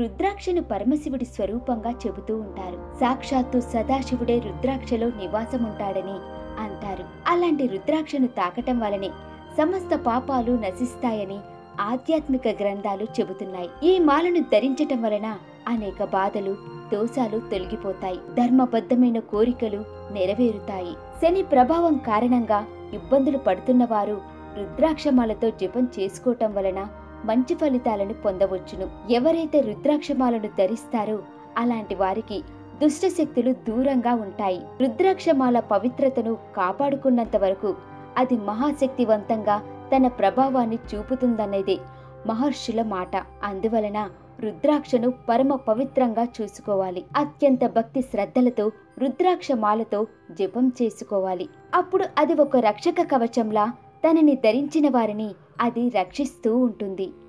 రుద్రాక్షను పరమశివుడి స్వరూపంగా చెబుతూ ఉంటారు సాక్షాత్తు సదాశివుడే రుద్రాక్షలో నివాసముంటాడని అంటారు అలాంటి రుద్రాక్షను తాకటం వలనే సమస్త పాపాలు నశిస్తాయని ఆధ్యాత్మిక గ్రంథాలు చెబుతున్నాయి ఈ మాలను ధరించటం వలన అనేక బాధలు దోషాలు తొలగిపోతాయి ధర్మబద్ధమైన కోరికలు నెరవేరుతాయి శని ప్రభావం కారణంగా ఇబ్బందులు పడుతున్న వారు రుద్రాక్షమాలతో జపం చేసుకోవటం వలన మంచి ఫలితాలను పొందవచ్చును ఎవరైతే రుద్రాక్షమాలను ధరిస్తారో అలాంటి వారికి దుష్ట శక్తులు దూరంగా ఉంటాయి రుద్రాక్షమాల పవిత్రతను కాపాడుకున్నంత వరకు అది మహాశక్తివంతంగా తన ప్రభావాన్ని చూపుతుందనేదే మహర్షుల మాట అందువలన రుద్రాక్షను పరమ పవిత్రంగా చూసుకోవాలి అత్యంత భక్తి శ్రద్ధలతో రుద్రాక్ష మాలతో జపం చేసుకోవాలి అప్పుడు అది ఒక రక్షక కవచంలా తనని ధరించిన వారిని అది రక్షిస్తూ ఉంటుంది